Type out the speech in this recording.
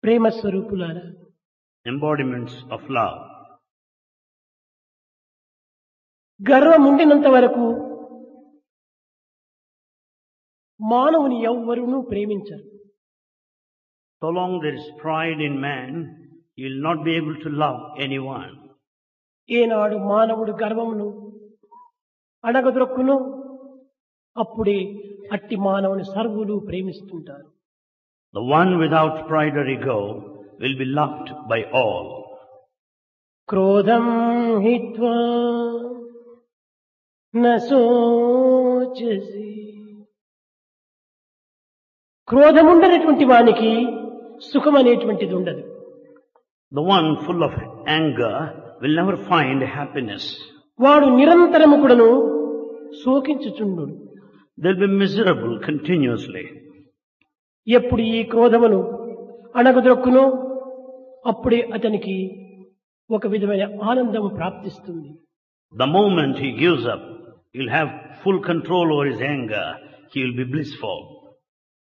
ప్రేమ స్వరూపులారా embodiments of love. గర్వం ఉండినంత వరకు మానవుని ఎవ్వరునూ ప్రేమించరు So long there is pride in man, he will not be able to love anyone. ఏనాడు మానవుడు గర్వమును అడగదొక్కును అప్పుడే అట్టి మానవుని సర్వులు ప్రేమిస్తుంటారు The one without pride or ego will be loved by all. క్రోధం హిత్వా నోచసి క్రోధముండనటువంటి వానికి సుఖం అనేటువంటిది ఉండదు The one full of anger will never find happiness. వాడు నిరంతరము కూడాను శోకించుచుండు They'll be miserable continuously. ఎప్పుడు ఈ క్రోధమును అణగదొక్కునో అప్పుడే అతనికి ఒక విధమైన ఆనందం ప్రాప్తిస్తుంది The moment he gives up, he'll have full control over his anger. He will be blissful.